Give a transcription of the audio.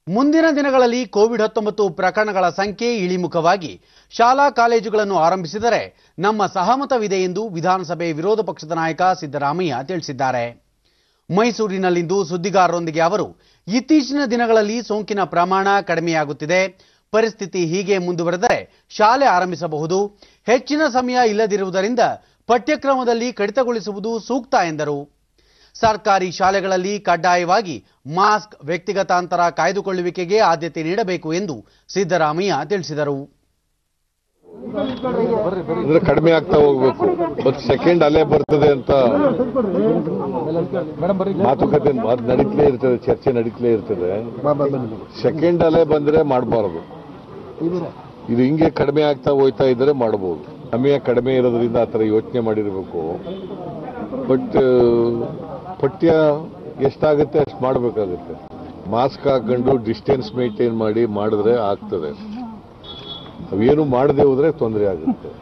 ಮುಂದಿನ ದಿನಗಳಲ್ಲಿ ಕೋವಿಡ್ ಹತ್ತೊಂಬತ್ತು ಪ್ರಕರಣಗಳ ಸಂಖ್ಯೆ ಇಳಿಮುಖವಾಗಿ ಶಾಲಾ ಕಾಲೇಜುಗಳನ್ನು ಆರಂಭಿಸಿದರೆ ನಮ್ಮ ಸಹಮತವಿದೆ ಎಂದು ವಿಧಾನಸಭೆ ವಿರೋಧ ಪಕ್ಷದ ನಾಯಕ ಸಿದ್ದರಾಮಯ್ಯ ತಿಳಿಸಿದ್ದಾರೆ ಮೈಸೂರಿನಲ್ಲಿಂದು ಸುದ್ದಿಗಾರರೊಂದಿಗೆ ಅವರು ಇತ್ತೀಚಿನ ದಿನಗಳಲ್ಲಿ ಸೋಂಕಿನ ಪ್ರಮಾಣ ಕಡಿಮೆಯಾಗುತ್ತಿದೆ ಪರಿಸ್ಥಿತಿ ಹೀಗೆ ಮುಂದುವರೆದರೆ ಶಾಲೆ ಆರಂಭಿಸಬಹುದು ಹೆಚ್ಚಿನ ಸಮಯ ಇಲ್ಲದಿರುವುದರಿಂದ ಪಠ್ಯಕ್ರಮದಲ್ಲಿ ಕಡಿತಗೊಳಿಸುವುದು ಸೂಕ್ತ ಎಂದರು ಸರ್ಕಾರಿ ಶಾಲೆಗಳಲ್ಲಿ ಕಡ್ಡಾಯವಾಗಿ ಮಾಸ್ಕ್ ವ್ಯಕ್ತಿಗತ ಅಂತರ ಕಾಯ್ದುಕೊಳ್ಳುವಿಕೆಗೆ ಆದ್ಯತೆ ನೀಡಬೇಕು ಎಂದು ಸಿದ್ದರಾಮಯ್ಯ ತಿಳಿಸಿದರು ಅಂದ್ರೆ ಕಡಿಮೆ ಆಗ್ತಾ ಹೋಗ್ಬೇಕು ಒಂದು ಸೆಕೆಂಡ್ ಅಲೆ ಬರ್ತದೆ ಅಂತ ಮಾತುಕತೆ ಮಾತು ನಡೀತಲೇ ಇರ್ತದೆ ಚರ್ಚೆ ನಡೀತಲೇ ಇರ್ತದೆ ಸೆಕೆಂಡ್ ಅಲೆ ಬಂದ್ರೆ ಮಾಡಬಾರದು ಇದು ಹಿಂಗೆ ಕಡಿಮೆ ಆಗ್ತಾ ಹೋಯ್ತಾ ಇದ್ರೆ ಮಾಡಬಹುದು ಸಮಯ ಕಡಿಮೆ ಇರೋದ್ರಿಂದ ಆ ಥರ ಯೋಚನೆ ಮಾಡಿರ್ಬೇಕು ಬಟ್ ಪಠ್ಯ ಎಷ್ಟಾಗುತ್ತೆ ಅಷ್ಟು ಮಾಡಬೇಕಾಗುತ್ತೆ ಮಾಸ್ಕ್ ಹಾಕೊಂಡು ಡಿಸ್ಟೆನ್ಸ್ ಮೇಂಟೈನ್ ಮಾಡಿ ಮಾಡಿದ್ರೆ ಆಗ್ತದೆ ಅವೇನು ಮಾಡದೆ ಹೋದ್ರೆ ತೊಂದರೆ ಆಗುತ್ತೆ